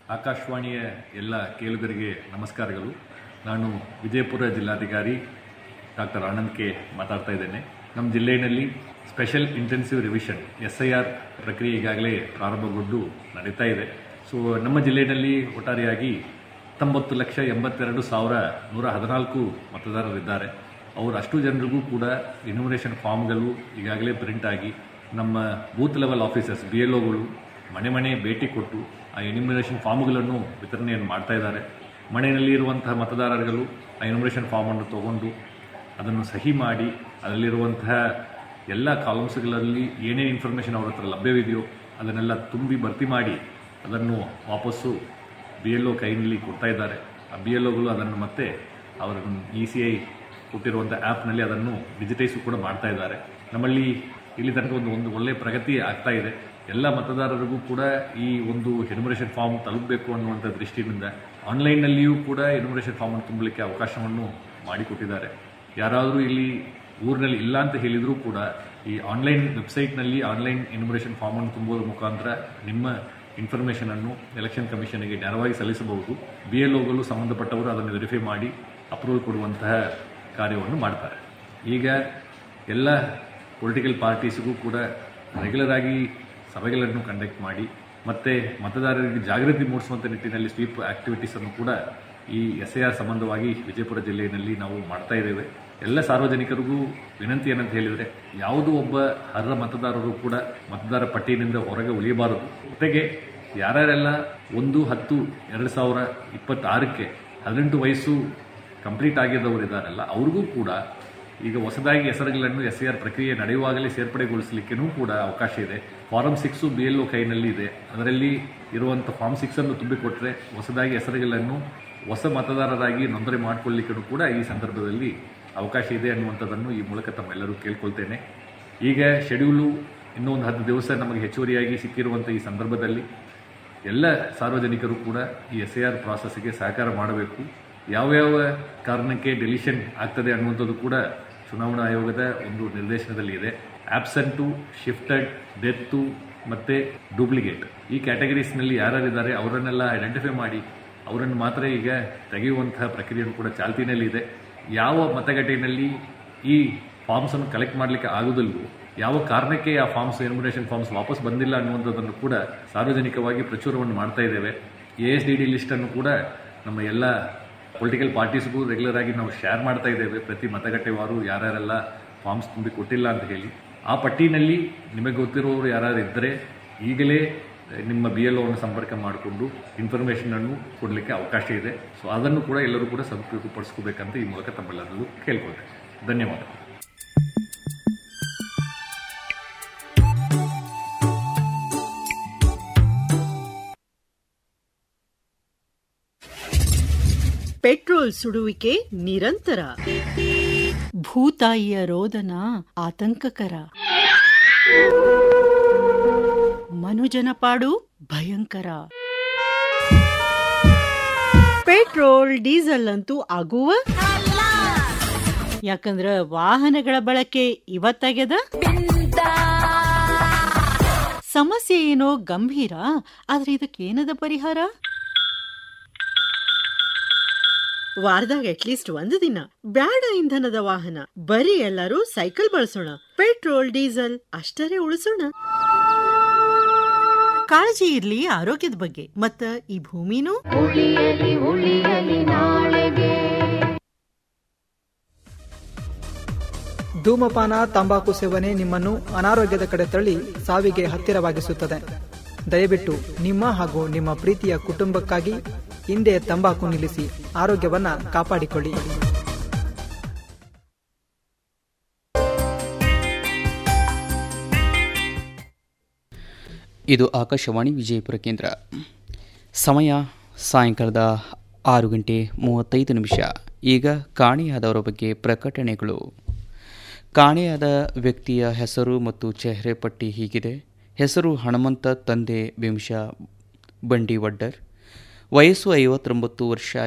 ಆಕಾಶವಾಣಿಯ ಎಲ್ಲ ಕೇಳುಗರಿಗೆ ನಮಸ್ಕಾರಗಳು ನಾನು ವಿಜಯಪುರ ಜಿಲ್ಲಾಧಿಕಾರಿ ಡಾಕ್ಟರ್ ಆನಂದ್ ಕೆ ಮಾತಾಡ್ತಾ ಇದ್ದೇನೆ ನಮ್ಮ ಜಿಲ್ಲೆಯಲ್ಲಿ special intensive revision S I R ಪ್ರಕ್ರಿಯೆ ಈಗಾಗಲೇ ಪ್ರಾರಂಭಗೊಂಡು ನಡೀತಾ ಇದೆ ಸೊ ನಮ್ಮ ಜಿಲ್ಲೆಯಲ್ಲಿ ಒಟ್ಟಾರೆಯಾಗಿ ಹತ್ತೊಂಬತ್ತು ಲಕ್ಷ ಎಂಬತ್ತೆರಡು ಸಾವಿರ ನೂರ ಹದಿನಾಲ್ಕು ಮತದಾರರಿದ್ದಾರೆ ಅವರು ಅಷ್ಟು ಜನರಿಗೂ ಕೂಡ ಇನ್ಯುಮರೇಷನ್ ಫಾರ್ಮ್ಗಳು ಈಗಾಗಲೇ ಪ್ರಿಂಟ್ ಆಗಿ ನಮ್ಮ booth level officers B L ಒಗಳು ಮನೆ ಮನೆ ಭೇಟಿ ಕೊಟ್ಟು ಆ ಎನ್ಯುಮರೇಷನ್ ಫಾರ್ಮ್ಗಳನ್ನು ವಿತರಣೆಯನ್ನು ಮಾಡ್ತಾ ಇದ್ದಾರೆ ಮನೆಯಲ್ಲಿ ಇರುವಂತಹ ಮತದಾರರುಗಳು ಆ ಎನ್ಯುಮರೇಷನ್ ಫಾರ್ಮನ್ನು ತಗೊಂಡು ಅದನ್ನು ಸಹಿ ಮಾಡಿ ಅದರಲ್ಲಿರುವಂತಹ ಎಲ್ಲ ಕಾಲಮ್ಸ್ಗಳಲ್ಲಿ ಏನೇನು ಇನ್ಫಾರ್ಮೇಷನ್ ಅವ್ರ ಹತ್ರ ಲಭ್ಯವಿದೆಯೋ ಅದನ್ನೆಲ್ಲ ತುಂಬಿ ಭರ್ತಿ ಮಾಡಿ ಅದನ್ನು ವಾಪಸ್ಸು ಬಿ ಎಲ್ ಒ ಕೈನಲ್ಲಿ ಕೊಡ್ತಾ ಇದ್ದಾರೆ ಆ ಬಿ ಎಲ್ ಒಗಳು ಅದನ್ನು ಮತ್ತೆ ಅವರ ಇ ಸಿ ಐ ಕೊಟ್ಟಿರುವಂಥ ಆ್ಯಪ್ನಲ್ಲಿ ಅದನ್ನು ಡಿಜಿಟೈಸು ಕೂಡ ಮಾಡ್ತಾ ಇದ್ದಾರೆ ನಮ್ಮಲ್ಲಿ ಇಲ್ಲಿ ತನಕ ಒಂದು ಒಂದು ಒಳ್ಳೆಯ ಪ್ರಗತಿ ಆಗ್ತಾ ಇದೆ ಎಲ್ಲ ಮತದಾರರಿಗೂ ಕೂಡ ಈ ಒಂದು ಎನ್ಯುಮರೇಷನ್ ಫಾರ್ಮ್ ತಲುಪಬೇಕು ಅನ್ನುವಂಥ ದೃಷ್ಟಿಯಿಂದ ಆನ್ಲೈನ್ನಲ್ಲಿಯೂ ಕೂಡ ಎನ್ಯುಮರೇಷನ್ ಫಾರ್ಮನ್ನು ತುಂಬಲಿಕ್ಕೆ ಅವಕಾಶವನ್ನು ಮಾಡಿಕೊಟ್ಟಿದ್ದಾರೆ ಯಾರಾದರೂ ಇಲ್ಲಿ ಊರಿನಲ್ಲಿ ಇಲ್ಲ ಅಂತ ಹೇಳಿದರೂ ಕೂಡ ಈ ಆನ್ಲೈನ್ ವೆಬ್ಸೈಟ್ನಲ್ಲಿ ಆನ್ಲೈನ್ ಎನ್ಯುಮರೇಷನ್ ಫಾರ್ಮನ್ನು ತುಂಬುವುದರ ಮುಖಾಂತರ ನಿಮ್ಮ ಇನ್ಫಾರ್ಮೇಷನನ್ನು ಎಲೆಕ್ಷನ್ ಕಮಿಷನ್ಗೆ ನೇರವಾಗಿ ಸಲ್ಲಿಸಬಹುದು ಬಿ ಎಲ್ ಒಗಳು ಸಂಬಂಧಪಟ್ಟವರು ಅದನ್ನು ವೆರಿಫೈ ಮಾಡಿ ಅಪ್ರೂವಲ್ ಕೊಡುವಂತಹ ಕಾರ್ಯವನ್ನು ಮಾಡ್ತಾರೆ ಈಗ ಎಲ್ಲ ಪೊಲಿಟಿಕಲ್ ಪಾರ್ಟೀಸ್ಗೂ ಕೂಡ ರೆಗ್ಯುಲರ್ ಆಗಿ ಸಭೆಗಳನ್ನು ಕಂಡಕ್ಟ್ ಮಾಡಿ ಮತ್ತು ಮತದಾರರಿಗೆ ಜಾಗೃತಿ ಮೂಡಿಸುವಂಥ ನಿಟ್ಟಿನಲ್ಲಿ ಸ್ವೀಪ್ ಆ್ಯಕ್ಟಿವಿಟೀಸನ್ನು ಕೂಡ ಈ ಎಸ್ ಐ ಆರ್ ಸಂಬಂಧವಾಗಿ ವಿಜಯಪುರ ಜಿಲ್ಲೆಯಲ್ಲಿ ನಾವು ಮಾಡ್ತಾ ಇದ್ದೇವೆ ಎಲ್ಲ ಸಾರ್ವಜನಿಕರಿಗೂ ವಿನಂತಿ ಏನಂತ ಹೇಳಿದರೆ ಯಾವುದೋ ಒಬ್ಬ ಅರ್ಹ ಮತದಾರರು ಕೂಡ ಮತದಾರ ಪಟ್ಟಿಯಿಂದ ಹೊರಗೆ ಉಳಿಯಬಾರದು ಜೊತೆಗೆ ಯಾರ್ಯಾರೆಲ್ಲ ಒಂದು ಹತ್ತು ಎರಡು ಸಾವಿರ ಇಪ್ಪತ್ತಾರಕ್ಕೆ ಹದಿನೆಂಟು ವಯಸ್ಸು ಕಂಪ್ಲೀಟ್ ಆಗಿದ್ದವರು ಇದ್ದಾರಲ್ಲ ಅವ್ರಿಗೂ ಕೂಡ ಈಗ ಹೊಸದಾಗಿ ಹೆಸರುಗಳನ್ನು ಎಸ್ ಐ ಆರ್ ಪ್ರಕ್ರಿಯೆ ನಡೆಯುವಾಗಲೇ ಸೇರ್ಪಡೆಗೊಳಿಸಲಿಕ್ಕೂ ಕೂಡ ಅವಕಾಶ ಇದೆ form six B L O ಕೈನಲ್ಲಿ ಇದೆ ಅದರಲ್ಲಿ ಇರುವಂಥ ಫಾರ್ಮ್ ಸಿಕ್ಸನ್ನು ತುಂಬಿಕೊಟ್ರೆ ಹೊಸದಾಗಿ ಹೆಸರುಗಳನ್ನು ಹೊಸ ಮತದಾರರಾಗಿ ನೋಂದಣಿ ಮಾಡಿಕೊಳ್ಳಿಕ್ಕೂ ಕೂಡ ಈ ಸಂದರ್ಭದಲ್ಲಿ ಅವಕಾಶ ಇದೆ ಅನ್ನುವಂಥದ್ದನ್ನು ಈ ಮೂಲಕ ತಮ್ಮೆಲ್ಲರೂ ಕೇಳ್ಕೊಳ್ತೇನೆ ಈಗ ಶೆಡ್ಯೂಲು ಇನ್ನೂ ಒಂದು ಹತ್ತು ದಿವಸ ನಮಗೆ ಹೆಚ್ಚುವರಿಯಾಗಿ ಸಿಕ್ಕಿರುವಂಥ ಈ ಸಂದರ್ಭದಲ್ಲಿ ಎಲ್ಲ ಸಾರ್ವಜನಿಕರು ಕೂಡ ಈ ಎಸ್ ಐ ಆರ್ ಪ್ರಾಸೆಸ್ಗೆ ಸಹಕಾರ ಮಾಡಬೇಕು ಯಾವ್ಯಾವ ಕಾರಣಕ್ಕೆ ಡೆಲಿಷನ್ ಆಗ್ತದೆ ಅನ್ನುವಂಥದ್ದು ಕೂಡ ಚುನಾವಣಾ ಆಯೋಗದ ಒಂದು ನಿರ್ದೇಶನದಲ್ಲಿ ಇದೆ ಆಬ್ಸೆಂಟು ಶಿಫ್ಟೆಡ್ ಡೆತ್ತು ಮತ್ತು ಡೂಪ್ಲಿಕೇಟ್ ಈ ಕ್ಯಾಟಗರೀಸ್ನಲ್ಲಿ ಯಾರ್ಯಾರಿದ್ದಾರೆ ಅವರನ್ನೆಲ್ಲ ಐಡೆಂಟಿಫೈ ಮಾಡಿ ಅವರನ್ನು ಮಾತ್ರ ಈಗ ತೆಗೆಯುವಂತಹ ಪ್ರಕ್ರಿಯೆಯೂ ಕೂಡ ಚಾಲ್ತಿನಲ್ಲಿದೆ ಯಾವ ಮತಗಟ್ಟೆಯಲ್ಲಿ ಈ ಫಾರ್ಮ್ಸನ್ನು ಕಲೆಕ್ಟ್ ಮಾಡಲಿಕ್ಕೆ ಆಗುವುದಿಲ್ವೋ ಯಾವ ಕಾರಣಕ್ಕೆ ಆ ಫಾರ್ಮ್ಸ್ ಎನ್ಯುಮರೇಷನ್ ಫಾರ್ಮ್ಸ್ ವಾಪಸ್ ಬಂದಿಲ್ಲ ಅನ್ನುವಂಥದ್ದನ್ನು ಕೂಡ ಸಾರ್ವಜನಿಕವಾಗಿ ಪ್ರಚುರವನ್ನು ಮಾಡ್ತಾ ಇದ್ದೇವೆ ಎ ಎಸ್ ಡಿ ಡಿ ಲಿಸ್ಟನ್ನು ಕೂಡ ನಮ್ಮ ಎಲ್ಲ ಪೊಲಿಟಿಕಲ್ ಪಾರ್ಟೀಸ್ಗೂ ರೆಗ್ಯುಲರ್ ಆಗಿ ನಾವು ಶೇರ್ ಮಾಡ್ತಾ ಇದ್ದೇವೆ ಪ್ರತಿ ಮತಗಟ್ಟೆವಾರು ಯಾರ್ಯಾರೆಲ್ಲ ಫಾರ್ಮ್ಸ್ ತುಂಬಿ ಕೊಟ್ಟಿಲ್ಲ ಅಂತ ಹೇಳಿ ಆ ಪಟ್ಟಿನಲ್ಲಿ ನಿಮಗೆ ಗೊತ್ತಿರುವವರು ಯಾರು ಇದ್ದರೆ ಈಗಲೇ ನಿಮ್ಮ ಬಿ ಎಲ್ ಒವನ್ನು ಸಂಪರ್ಕ ಮಾಡಿಕೊಂಡು ಇನ್ಫಾರ್ಮೇಷನನ್ನು ಕೊಡಲಿಕ್ಕೆ ಅವಕಾಶ ಇದೆ ಸೊ ಅದನ್ನು ಕೂಡ ಎಲ್ಲರೂ ಕೂಡ ಸದುಪಯೋಗಪಡಿಸ್ಕೋಬೇಕಂತ ಈ ಮೂಲಕ ತಮ್ಮೆಲ್ಲರಲ್ಲೂ ಕೇಳ್ಕೊಳ್ತೇನೆ ಧನ್ಯವಾದ ಪೆಟ್ರೋಲ್ ಸುಡುವಿಕೆ ನಿರಂತರ ಭೂತಾಯಿಯ ರೋದನ ಆತಂಕಕರ ಮನುಜನ ಪಾಡು ಭಯಂಕರ ಪೆಟ್ರೋಲ್ ಡೀಸೆಲ್ ಅಂತೂ ಆಗುವ ಯಾಕಂದ್ರ ವಾಹನಗಳ ಬಳಕೆ ಇವತ್ತಾಗ್ಯದ ಸಮಸ್ಯೆ ಏನೋ ಗಂಭೀರ ಆದ್ರೆ ಇದಕ್ಕೇನದ ಪರಿಹಾರ ವಾರದಾಗ ಅಟ್ಲೀಸ್ಟ್ ಒಂದು ದಿನ ಬ್ಯಾಡ ಇಂಧನದ ವಾಹನ ಬರೀ ಎಲ್ಲರೂ ಸೈಕಲ್ ಬಳಸೋಣ ಪೆಟ್ರೋಲ್ ಡೀಸೆಲ್ ಅಷ್ಟರೇ ಉಳಿಸೋಣ ಕಾಳಜಿ ಇರ್ಲಿ ಆರೋಗ್ಯದ ಬಗ್ಗೆ ಮತ್ತ ಈ ಭೂಮಿನೂ ಉಳಿಯಲಿ ಉಳಿಯಲಿ ನಾಳೆಗೆ ಧೂಮಪಾನ ತಂಬಾಕು ಸೇವನೆ ನಿಮ್ಮನ್ನು ಅನಾರೋಗ್ಯದ ಕಡೆ ತಳ್ಳಿ ಸಾವಿಗೆ ಹತ್ತಿರವಾಗಿಸುತ್ತದೆ ದಯವಿಟ್ಟು ನಿಮ್ಮ ಹಾಗೂ ನಿಮ್ಮ ಪ್ರೀತಿಯ ಕುಟುಂಬಕ್ಕಾಗಿ ಹಿಂದೆ ತಂಬಾಕು ನಿಲ್ಲಿಸಿ ಆರೋಗ್ಯವನ್ನ ಕಾಪಾಡಿಕೊಳ್ಳಿ ಇದು ಆಕಾಶವಾಣಿ ವಿಜಯಪುರ ಕೇಂದ್ರ ಸಮಯ ಸಾಯಂಕಾಲದ ಆರು ಗಂಟೆ ಮೂವತ್ತೈದು ನಿಮಿಷ ಈಗ ಕಾಣೆಯಾದವರ ಬಗ್ಗೆ ಪ್ರಕಟಣೆಗಳು ಕಾಣೆಯಾದ ವ್ಯಕ್ತಿಯ ಹೆಸರು ಮತ್ತು ಚೆಹರೆ ಪಟ್ಟಿ ಹೀಗಿದೆ ಹೆಸರು ಹನುಮಂತ ತಂದೆ ವಿಂಶ ಬಂಡಿ ವಡ್ಡರ್ ವಯಸ್ಸು ಐವತ್ತೊಂಬತ್ತು ವರ್ಷ